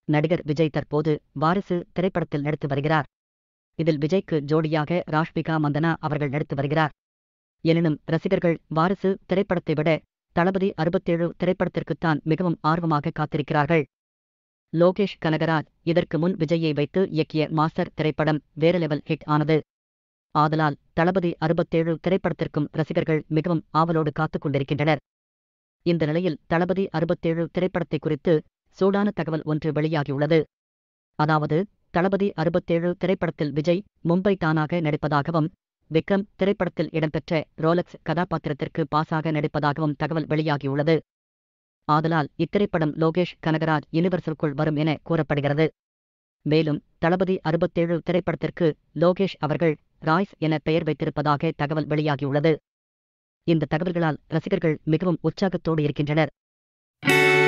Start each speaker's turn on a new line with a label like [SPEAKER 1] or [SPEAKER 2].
[SPEAKER 1] நடிகர் விஜய் தற்போது வாரிசு திரைப்படத்தில் நடித்து வருகிறார் இதில் விஜய்க்கு ஜோடியாக ராஷ்மிகா மந்தனா அவர்கள் நடித்து வருகிறார் எனினும் ரசிகர்கள் வாரிசு திரைப்படத்தை விட தளபதி அறுபத்தேழு திரைப்படத்திற்குத்தான் மிகவும் ஆர்வமாக காத்திருக்கிறார்கள் லோகேஷ் கனகராஜ் இதற்கு முன் விஜயை வைத்து இயக்கிய மாஸ்டர் திரைப்படம் வேற லெவல் ஹிட் ஆனது ஆதலால் தளபதி அறுபத்தேழு திரைப்படத்திற்கும் ரசிகர்கள் மிகவும் ஆவலோடு காத்துக் கொண்டிருக்கின்றனர் இந்த நிலையில் தளபதி அறுபத்தேழு திரைப்படத்தை குறித்து சூடான தகவல் ஒன்று வெளியாகியுள்ளது அதாவது தளபதி அறுபத்தேழு திரைப்படத்தில் விஜய் மும்பை தானாக நடிப்பதாகவும் விக்ரம் திரைப்படத்தில் இடம்பெற்ற ரோலக்ஸ் கதாபாத்திரத்திற்கு பாசாக நடிப்பதாகவும் தகவல் வெளியாகியுள்ளது ஆதலால் இத்திரைப்படம் லோகேஷ் கனகராஜ் யுனிவர்சலுக்குள் வரும் என கூறப்படுகிறது மேலும் தளபதி அறுபத்தேழு திரைப்படத்திற்கு லோகேஷ் அவர்கள் ராய்ஸ் என பெயர் வைத்திருப்பதாக தகவல் வெளியாகியுள்ளது இந்த தகவல்களால் ரசிகர்கள் மிகவும் உற்சாகத்தோடு இருக்கின்றனர்